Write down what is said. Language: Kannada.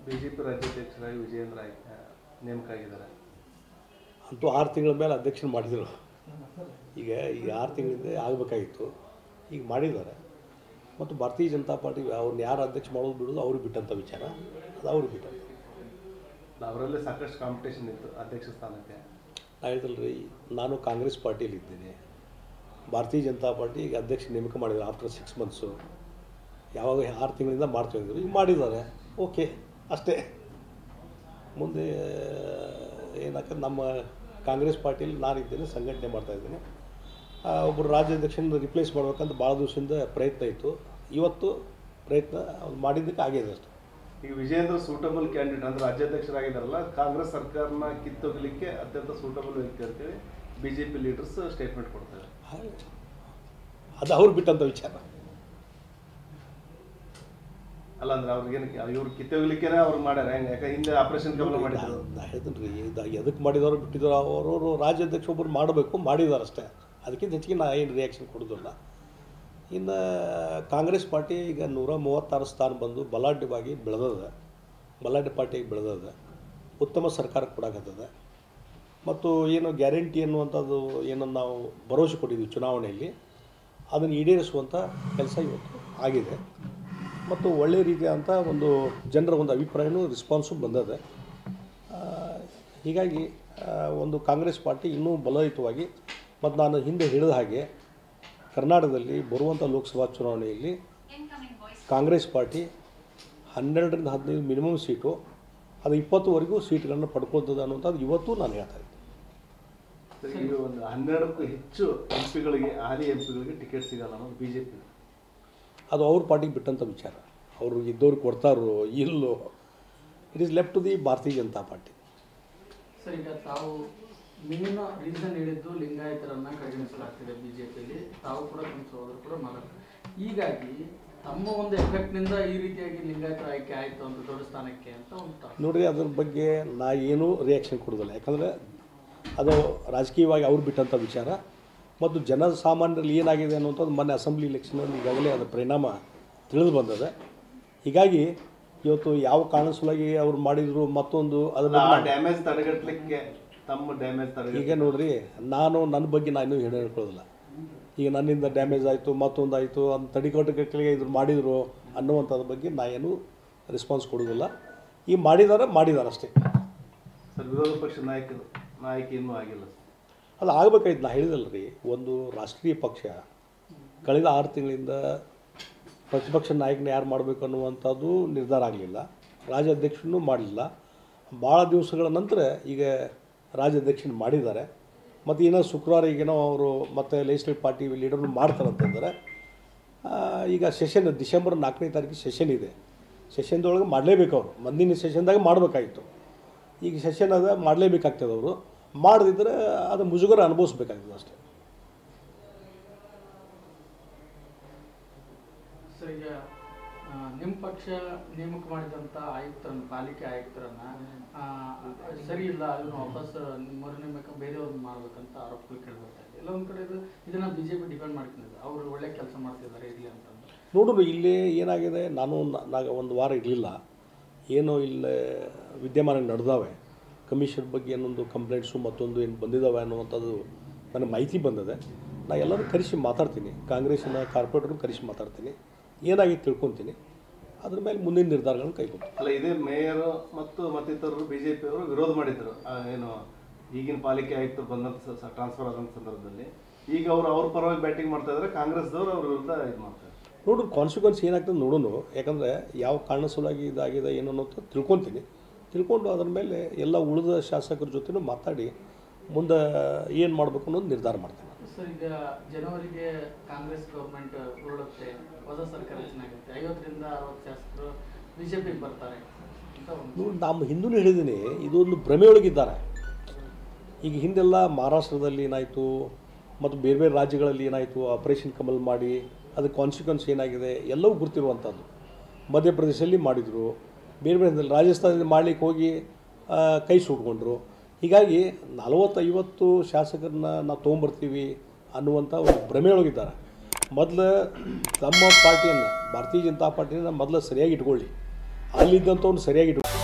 ಬಿಜೆಪಿ ರಾಜ್ಯಾಧ್ಯಕ್ಷರಾಗಿ ವಿಜಯೇಂದ್ರ ಆಯ್ಕೆ ನೇಮಕ ಆಗಿದ್ದಾರೆ ಅಂತೂ ಆರು ತಿಂಗಳ ಮೇಲೆ ಅಧ್ಯಕ್ಷನ ಮಾಡಿದರು ಈಗ ಈಗ ಆರು ತಿಂಗಳಿಂದ ಆಗಬೇಕಾಗಿತ್ತು ಈಗ ಮಾಡಿದ್ದಾರೆ ಮತ್ತು ಭಾರತೀಯ ಜನತಾ ಪಾರ್ಟಿ ಅವ್ರನ್ನ ಯಾರು ಅಧ್ಯಕ್ಷ ಮಾಡೋದು ಬಿಡೋದು ಅವ್ರಿಗೆ ಬಿಟ್ಟಂಥ ವಿಚಾರ ಅದು ಅವ್ರಿಗೆ ಬಿಟ್ಟಂಥ ಅವರಲ್ಲೇ ಸಾಕಷ್ಟು ಕಾಂಪಿಟೇಷನ್ ಇತ್ತು ಅಧ್ಯಕ್ಷ ಸ್ಥಾನಕ್ಕೆ ನಾ ಹೇಳಿದಲ್ಲ ರೀ ನಾನು ಕಾಂಗ್ರೆಸ್ ಪಾರ್ಟಿಯಲ್ಲಿ ಇದ್ದೇನೆ ಭಾರತೀಯ ಜನತಾ ಪಾರ್ಟಿ ಈಗ ಅಧ್ಯಕ್ಷ ನೇಮಕ ಮಾಡಿದ್ದಾರೆ ಆಫ್ಟರ್ ಸಿಕ್ಸ್ ಮಂತ್ಸು ಯಾವಾಗ ಆರು ತಿಂಗಳಿಂದ ಮಾಡ್ತಾ ಇದ್ರು ಈಗ ಮಾಡಿದ್ದಾರೆ ಓಕೆ ಅಷ್ಟೇ ಮುಂದೆ ಏನಾಗ್ತದೆ ನಮ್ಮ ಕಾಂಗ್ರೆಸ್ ಪಾರ್ಟಿಯಲ್ಲಿ ನಾನಿದ್ದೇನೆ ಸಂಘಟನೆ ಮಾಡ್ತಾಯಿದ್ದೇನೆ ಒಬ್ಬರು ರಾಜ್ಯಾಧ್ಯಕ್ಷನ ರಿಪ್ಲೇಸ್ ಮಾಡ್ಬೇಕಂತ ಭಾಳ ದಿವಸದಿಂದ ಪ್ರಯತ್ನ ಇತ್ತು ಇವತ್ತು ಪ್ರಯತ್ನ ಅವ್ರು ಮಾಡಿದ್ದಕ್ಕೆ ಆಗಿದೆ ಅಷ್ಟೆ ಈಗ ವಿಜಯೇಂದ್ರ ಸೂಟಬಲ್ ಕ್ಯಾಂಡಿಡೇಟ್ ಅಂದ್ರೆ ರಾಜ್ಯಾಧ್ಯಕ್ಷರಾಗಿದ್ದಾರಲ್ಲ ಕಾಂಗ್ರೆಸ್ ಸರ್ಕಾರನ ಕಿತ್ತೊಗಲಿಕ್ಕೆ ಅತ್ಯಂತ ಸೂಟಬಲ್ ವ್ಯಕ್ತಿ ಅಂತೇಳಿ ಬಿಜೆಪಿ ಲೀಡರ್ಸ್ ಸ್ಟೇಟ್ಮೆಂಟ್ ಕೊಡ್ತಾರೆ ಹಾಗೆ. ಅದು ಅವ್ರು ಬಿಟ್ಟಂಥ ವಿಚಾರ ಅಲ್ಲ ಅಂದ್ರೆ ಅವ್ರಿಗೇನು ಇವ್ರು ಕಿತ್ತೊಗಲಿಕ್ಕೆನೇ ಅವ್ರು ಮಾಡ್ಯಾರ ಹೆಂಗೆ ಯಾಕೆ ಹಿಂದೆ ಆಪರೇಷನ್ ಕಮಲ ಮಾಡಿದ್ರು ನಾ ಹೇಳ್ತೀನಿ ರೀ ಇದು ಎದಕ್ಕೆ ಮಾಡಿದವರು ಬಿಟ್ಟಿದ್ರು ಅವರವರು ರಾಜ್ಯಾಧ್ಯಕ್ಷ ಒಬ್ಬರು ಮಾಡಬೇಕು ಮಾಡಿದ್ದಾರೆ ಅಷ್ಟೇ ಅದಕ್ಕಿಂತ ಹೆಚ್ಚಿಗೆ ನಾ ಏನು ರಿಯಾಕ್ಷನ್ ಕೊಡೋದಿಲ್ಲ ಇನ್ನು ಕಾಂಗ್ರೆಸ್ ಪಾರ್ಟಿ ಈಗ ನೂರ ಮೂವತ್ತಾರು ಸ್ಥಾನ ಬಂದು ಬಲಾಢ್ಯವಾಗಿ ಬೆಳೆದದ ಬಲಾಢ್ಯ ಪಾರ್ಟಿಯಾಗಿ ಬೆಳೆದದ ಉತ್ತಮ ಸರ್ಕಾರ ಕೊಡಾಕತ್ತದ ಮತ್ತು ಏನು ಗ್ಯಾರಂಟಿ ಅನ್ನುವಂಥದ್ದು ಏನನ್ನು ನಾವು ಭರವಸೆ ಕೊಟ್ಟಿದ್ವಿ ಚುನಾವಣೆಯಲ್ಲಿ ಅದನ್ನು ಈಡೇರಿಸುವಂಥ ಕೆಲಸ ಇವತ್ತು ಆಗಿದೆ ಮತ್ತು ಒಳ್ಳೆಯ ರೀತಿಯಾದಂಥ ಒಂದು ಜನರ ಒಂದು ಅಭಿಪ್ರಾಯನೂ ರೆಸ್ಪಾನ್ಸು ಬಂದದೆ ಆ, ಹೀಗಾಗಿ ಆ, ಒಂದು ಕಾಂಗ್ರೆಸ್ ಪಾರ್ಟಿ ಇನ್ನೂ ಬಲಯುತವಾಗಿ ಮತ್ತು ನಾನು ಹಿಂದೆ ಹೇಳಿದ ಹಾಗೆ ಕರ್ನಾಟಕದಲ್ಲಿ ಬರುವಂಥ ಲೋಕಸಭಾ ಚುನಾವಣೆಯಲ್ಲಿ ಕಾಂಗ್ರೆಸ್ ಪಾರ್ಟಿ ಹನ್ನೆರಡರಿಂದ ಹದಿನೈದು ಮಿನಿಮಮ್ ಸೀಟು ಅದು ಇಪ್ಪತ್ತುವರೆಗೂ ಸೀಟ್ಗಳನ್ನು ಪಡ್ಕೊಳ್ತದೆ ಅನ್ನುವಂಥದ್ದು ಇವತ್ತು ನಾನು ಹೇಳ್ತಾ ಇದ್ದೀನಿ ಈಗ ಒಂದು ಹನ್ನೆರಡಕ್ಕೂ ಹೆಚ್ಚು ಎಂ ಪಿಗಳಿಗೆ ಹಾಲಿ ಎಂ ಪಿಗಳಿಗೆ ಟಿಕೆಟ್ ಸಿಗಲ್ಲ ಅನ್ನೋದು ಬಿಜೆಪಿ ಅದು ಅವ್ರ ಪಾರ್ಟಿಗೆ ಬಿಟ್ಟಂಥ ವಿಚಾರ ಅವರು ಇದ್ದವ್ರಿಗೆ ಕೊಡ್ತಾರೋ ಇಲ್ಲೋ it is left to the Bharatiya Janata party sir ಈಗ ತಾವು ಮೇನ್ ರೀಸನ್ ಹೇಳಿದ್ದು ಲಿಂಗಾಯತರನ್ನ ಕಡೆಗಣಿಸಲಾಗ್ತಿದೆ ಬಿಜೆಪಿಯಲ್ಲಿ ತಾವು ಕೂಡ ತಮ್ಮ ಸಹೋದರು ಕೂಡ ಮಾತಾಡ್ತಾರೆ ಹೀಗಾಗಿ ತಮ್ಮ ಒಂದು ಎಫೆಕ್ಟ್ನಿಂದ ಈ ರೀತಿಯಾಗಿ ಲಿಂಗಾಯತರ ಆಯ್ಕೆ ಆಯಿತು ಅಂತ ದೊಡ್ಡ ಸ್ಥಾನಕ್ಕೆ ಅಂತ ಒಂದು talk. ನೋಡಿರಿ ಅದ್ರ ಬಗ್ಗೆ ನಾ ಏನೂ ರಿಯಾಕ್ಷನ್ ಕೊಡೋದಿಲ್ಲ ಯಾಕಂದರೆ ಅದು ರಾಜಕೀಯವಾಗಿ ಅವ್ರು ಬಿಟ್ಟಂಥ ವಿಚಾರ ಮತ್ತು ಜನಸಾಮಾನ್ಯರಲ್ಲಿ ಏನಾಗಿದೆ ಅನ್ನುವಂಥದ್ದು ಮೊನ್ನೆ ಅಸೆಂಬ್ಲಿ ಇಲೆಕ್ಷನಲ್ಲಿ ಈಗಾಗಲೇ ಅದರ ಪರಿಣಾಮ ತಿಳಿದು ಬಂದದೆ ಹೀಗಾಗಿ ಇವತ್ತು ಯಾವ ಕಾರಣ ಸಲುವಾಗಿ ಅವ್ರು ಮಾಡಿದರು ಮತ್ತೊಂದು ಅದ್ರ ಆ ಬಗ್ಗೆ ಡ್ಯಾಮೇಜ್ ತಡೆಗಟ್ಟಲಿಕ್ಕೆ ತಮ್ಮ ಡ್ಯಾಮೇಜ್ ತಡೆಗಟ್ಟ ಈಗ ನೋಡ್ರಿ ನಾನು ನನ್ನ ಬಗ್ಗೆ ನಾನು ಇನ್ನೂ ಹೇಳಿ ಹೇಳ್ಕೊಳ್ಳೋದಿಲ್ಲ ಈಗ ನನ್ನಿಂದ ಡ್ಯಾಮೇಜ್ ಆಯಿತು ಮತ್ತೊಂದು ಆಯಿತು ಅಂತ ತಡೆಗಟ್ಟಕ್ಕೆ ಇದ್ರು ಮಾಡಿದರು ಅನ್ನುವಂಥದ್ರ ಬಗ್ಗೆ ನಾ ಏನೂ ರೆಸ್ಪಾನ್ಸ್ ಕೊಡೋದಿಲ್ಲ ಈ ಮಾಡಿದಾರೆ ಮಾಡಿದಾರೆ ಅಷ್ಟೇ ಸರ್ ವಿರೋಧ ಪಕ್ಷ ನಾಯಕರು ನಾಯಕಿ ಇನ್ನೂ ಆಗಿಲ್ಲ ಅದು ಆಗಬೇಕಾಯ್ತು ನಾ ಹೇಳಿದಲ್ಲ ರೀ ಒಂದು ರಾಷ್ಟ್ರೀಯ ಪಕ್ಷ ಕಳೆದ ಆರು ತಿಂಗಳಿಂದ ಪ್ರತಿಪಕ್ಷ ನಾಯಕನ ಯಾರು ಮಾಡಬೇಕು ಅನ್ನುವಂಥದ್ದು ನಿರ್ಧಾರ ಆಗಲಿಲ್ಲ ರಾಜ್ಯಾಧ್ಯಕ್ಷನೂ ಮಾಡಲಿಲ್ಲ ಭಾಳ ದಿವಸಗಳ ನಂತರ ಈಗ ರಾಜ್ಯಾಧ್ಯಕ್ಷನ ಮಾಡಿದ್ದಾರೆ ಮತ್ತು ಏನೋ ಶುಕ್ರವಾರ ಈಗೇನೋ ಅವರು ಮತ್ತೆ ಲೆಜಿಸ್ಲೇಟಿವ್ ಪಾರ್ಟಿ ಲೀಡರ್ನು ಮಾಡ್ತಾರೆ ಅಂತಂದರೆ ಆ, ಈಗ ಸೆಷನ್ ಡಿಸೆಂಬರ್ ನಾಲ್ಕನೇ ತಾರೀಕು ಸೆಷನ್ ಇದೆ ಸೆಷನ್ದೊಳಗೆ ಮಾಡಲೇಬೇಕು ಅವರು ಮುಂದಿನ ಸೆಷನ್ದಾಗ ಮಾಡಬೇಕಾಗಿತ್ತು ಈಗ ಸೆಷನ್ ಅದ ಮಾಡಲೇಬೇಕಾಗ್ತದೆ ಅವರು ಮಾಡದಿದ್ದರೆ ಅದು ಮುಜುಗರ ಅನುಭವಿಸ್ಬೇಕಾಗ್ತದೆ ಅಷ್ಟೇ ಸರ್ ಈಗ ಆ, ನಿಮ್ಮ ಪಕ್ಷ ನೇಮಕ ಮಾಡಿದಂಥ ಆಯುಕ್ತರನ್ನ ಪಾಲಿಕೆ ಆಯುಕ್ತರನ್ನ ಆ, ಸರಿ ಇಲ್ಲ ಅದನ್ನು ವಾಪಸ್ ಮರು ನೇಮಕ ಬೇರೆಯವ್ರನ್ನ ಮಾಡ್ಬೇಕಂತ ಆರೋಪಗಳು ಕೇಳ್ಬರ್ತಾ ಇದೆ ಎಲ್ಲ ಒಂದು ಕಡೆ ಇದು ಇದನ್ನ ಬಿಜೆಪಿ ಡಿಪೆಂಡ್ ಮಾಡ್ಕೊಂಡಿದೆ ಅವರು ಒಳ್ಳೆ ಕೆಲಸ ಮಾಡ್ತಿದ್ದಾರೆ ಇರಲಿ ಅಂತಂದು ನೋಡೋಣ ಇಲ್ಲಿ ಏನಾಗಿದೆ ನಾನು ನ- ನಾಗ ಒಂದು ವಾರ ಇರಲಿಲ್ಲ ಏನೋ ಇಲ್ಲಿ ವಿದ್ಯಮಾನ ನಡೆದಾವೆ ಕಮಿಷನ್ ಬಗ್ಗೆ ಏನೊಂದು ಕಂಪ್ಲೇಂಟ್ಸು ಮತ್ತೊಂದು ಏನು ಬಂದಿದ್ದಾವೆ ಅನ್ನುವಂಥದ್ದು ನನಗೆ ಮಾಹಿತಿ ಬಂದಿದೆ ನಾ ಎಲ್ಲರೂ ಕರೆಸಿ ಮಾತಾಡ್ತೀನಿ ಕಾಂಗ್ರೆಸ್ಸಿನ ಕಾರ್ಪೊರೇಟರ್ನು ಕರೆಸಿ ಮಾತಾಡ್ತೀನಿ ಏನಾಗಿತ್ತು ತಿಳ್ಕೊತೀನಿ ಅದ್ರ ಮೇಲೆ ಮುಂದಿನ ನಿರ್ಧಾರಗಳನ್ನು ಕೈಗೊಳ್ತೀನಿ ಅಲ್ಲ ಇದೇ ಮೇಯರ್ ಮತ್ತು ಮತ್ತಿತರರು ಬಿಜೆಪಿ ಅವರು ವಿರೋಧ ಮಾಡಿದ್ರು ಆ, ಏನು ಈಗಿನ ಪಾಲಿಕೆ ಆಯುಕ್ತರು ಬಂದಂತ ಟ್ರಾನ್ಸ್ಫರ್ ಆದಂತ ಸಂದರ್ಭದಲ್ಲಿ ಈಗ ಅವರು ಅವ್ರ ಪರವಾಗಿ ಬ್ಯಾಟಿಂಗ್ ಮಾಡ್ತಾ ಇದ್ದಾರೆ ಕಾಂಗ್ರೆಸ್ದವ್ರು ಅವ್ರ ವಿರುದ್ಧ ಇದು ಮಾಡ್ತಾರೆ ನೋಡು ಕಾನ್ಸಿಕ್ವೆನ್ಸ್ ಏನಾಗ್ತದೆ ನೋಡೋಣ ಯಾಕಂದರೆ ಯಾವ ಕಾರಣ ಸಲುವಾಗಿ ಇದಾಗಿದೆ ಏನು ಅನ್ನೋದು ತಿಳ್ಕೊತೀನಿ ತಿಳ್ಕೊಂಡು ಅದ್ರ ಮೇಲೆ ಎಲ್ಲ ಉಳಿದ ಶಾಸಕರ ಜೊತೆನೂ ಮಾತಾಡಿ ಮುಂದೆ ಏನು ಮಾಡಬೇಕು ಅನ್ನೋದು ನಿರ್ಧಾರ ಮಾಡ್ತೀನಿ ಸರ್ ಈಗ ಜನವರಿಗೆ ಕಾಂಗ್ರೆಸ್ ಗೌರ್ಮೆಂಟ್ ಉರುಳುತ್ತೆ ಹೊಸ ಸರ್ಕಾರ ರಚನೆ ಆಗುತ್ತೆ ಐವತ್ತರಿಂದ ಅರವತ್ತು ಶಾಸಕರು ಬಿಜೆಪಿಗೆ ಬರ್ತಾರೆ ಅಂತ ಒಂದು ನೋಡಿ ನಮ್ಮ ಹಿಂದೂ ಹೇಳಿದ್ದೀನಿ ಇದೊಂದು ಭ್ರಮೆಯೊಳಗಿದ್ದಾರೆ ಈಗ ಹಿಂದೆಲ್ಲ ಮಹಾರಾಷ್ಟ್ರದಲ್ಲಿ ಏನಾಯಿತು ಮತ್ತು ಬೇರೆ ಬೇರೆ ರಾಜ್ಯಗಳಲ್ಲಿ ಏನಾಯಿತು ಆಪರೇಷನ್ ಕಮಲ್ ಮಾಡಿ ಅದು ಕಾನ್ಸಿಕ್ವೆನ್ಸ್ ಏನಾಗಿದೆ ಎಲ್ಲವೂ ಗುರ್ತಿರುವಂಥದ್ದು ಮಧ್ಯಪ್ರದೇಶದಲ್ಲಿ ಮಾಡಿದರು ಬೇರೆ ಬೇರೆ ರಾಜಸ್ಥಾನದಲ್ಲಿ ಮಾಡ್ಲಿಕ್ಕೆ ಹೋಗಿ ಆ, ಕೈ ಸುಟ್ಕೊಂಡ್ರು ಹೀಗಾಗಿ ನಲವತ್ತೈವತ್ತು ಶಾಸಕರನ್ನ ನಾವು ತೊಗೊಂಬರ್ತೀವಿ ಅನ್ನುವಂಥ ಒಂದು ಭ್ರಮೆಯೊಳಗಿದ್ದಾರೆ ಮೊದಲು ತಮ್ಮ ಪಾರ್ಟಿಯನ್ನು ಭಾರತೀಯ ಜನತಾ ಪಾರ್ಟಿಯನ್ನು ಮೊದಲು ಸರಿಯಾಗಿ ಇಟ್ಕೊಳ್ಳಿ ಅಲ್ಲಿದ್ದಂಥವ್ನು ಸರಿಯಾಗಿ ಇಟ್ಕೊಳ್ಳಿ